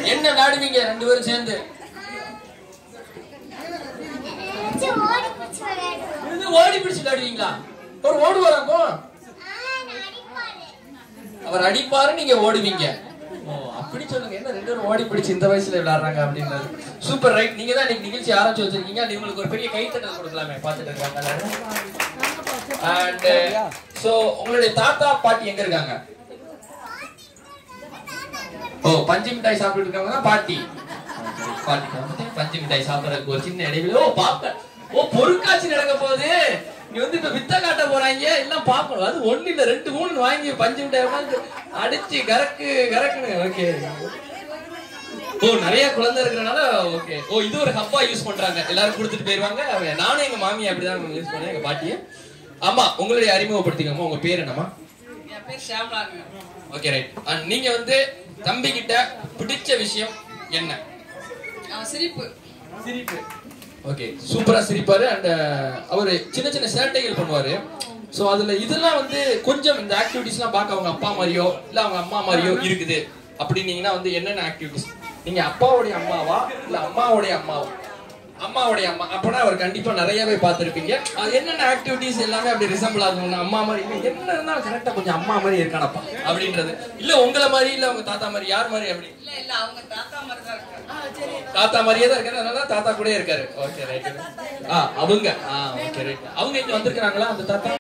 என்ன விளையாடுவீங்க ரெண்டு பேரும் சேர்ந்து ஓடி பிடிச்சு விளையாடுவோம் இது ஓடி பிடிச்சு விளையாடுவீங்களா ஒரு ஓடுவாராக்கோ அவர் அடிப்பாரு நீங்க ஓடுவீங்க ஓ அப்படி சொல்லுங்க என்ன ரெண்டு பேரும் ஓடி பிடிச்சு இந்த வயசுல விளையாடுறாங்க அப்படின்றது சூப்பர் ரைட் நீங்க தான் இன்னைக்கு நிகழ்ச்சி ஆரம்பிச்சு வச்சிருக்கீங்க அது உங்களுக்கு ஒரு பெரிய கைத்தட்டல் கொடுக்கலாமே பார்த்துட்டு இருக்காங்க அண்ட் சோ உங்களுடைய தாத்தா பாட்டி எங்க இருக்காங்க ஓ பஞ்சு மிட்டாய் சாப்பிட்டு இருக்காங்க பாட்டி பாட்டி வந்துட்டு பஞ்சு மிட்டாய் சாப்பிடறதுக்கு ஒரு சின்ன இடைவெளி ஓ பாப்ப ஓ பொருட்காட்சி நடக்க போகுது நீ வந்து இப்ப வித்த காட்ட போறாங்க எல்லாம் பாக்கணும் அது ஒண்ணு இல்ல ரெண்டு மூணு வாங்கி பஞ்சு மிட்டாய் உட்காந்து அடிச்சு கறக்கு கறக்குன்னு ஓகே ஓ நிறைய குழந்தை இருக்கிறனால ஓகே ஓ இது ஒரு ஹப்பா யூஸ் பண்றாங்க எல்லாரும் கொடுத்துட்டு போயிருவாங்க அவங்க- நானும் எங்க மாமி அப்படிதான் யூஸ் பண்ணேன் எங்க பாட்டிய ஆமா உங்களுடைய அறிமுகப்படுத்திக்கோமா உங்க பேர் என்னம்மா என் பேர் ஷியாமலாங்க ஓகே ரைட் அண்ட் நீங்க வந்து தம்பி கிட்ட பிடிச்ச விஷயம் என்ன அவன் சிரிப்பு சிரிப்பு ஓகே சூப்பரா சிரிப்பாரு அண்ட் அவரு சின்ன சின்ன சேட்டைகள் பண்ணுவாரு சோ அதுல இதெல்லாம் வந்து கொஞ்சம் இந்த ஆக்டிவிட்டிஸ்லாம் பார்க்க அவங்க அப்பா மாதிரியோ இல்ல அவங்க அம்மா மாதிரியோ இருக்குது அப்படின்னீங்கன்னா வந்து என்னென்ன ஆக்டிவிட்டிஸ் நீங்க அப்பாவுடைய அம்மாவா இல்ல அம்மாவுடைய அம்மாவா அம்மாவுடைய அம்மா அப்பனா அவர் கண்டிப்பா நிறையவே பார்த்திருப்பீங்க அது என்னென்ன ஆக்டிவிட்டிஸ் எல்லாமே அப்படி ரிசம்பிள் ஆகணும் அம்மா மாதிரி இவன் என்ன இருந்தாலும் கரெக்டா கொஞ்சம் அம்மா மாதிரி இருக்கானப்பா அப்படின்றது இல்ல உங்களை மாதிரி இல்ல உங்க தாத்தா மாதிரி யார் மாதிரி அப்படி இல்ல இல்ல அவங்க தாத்தா மாதிரி தான் இருக்காங்க தாத்தா மாதிரியே தான் இருக்காரு அதனால தாத்தா கூட இருக்காரு ஓகே ரைட் ஆ அவங்க ஆ ஓகே ரைட் அவங்க இங்க வந்திருக்காங்களா அந்த தாத்தா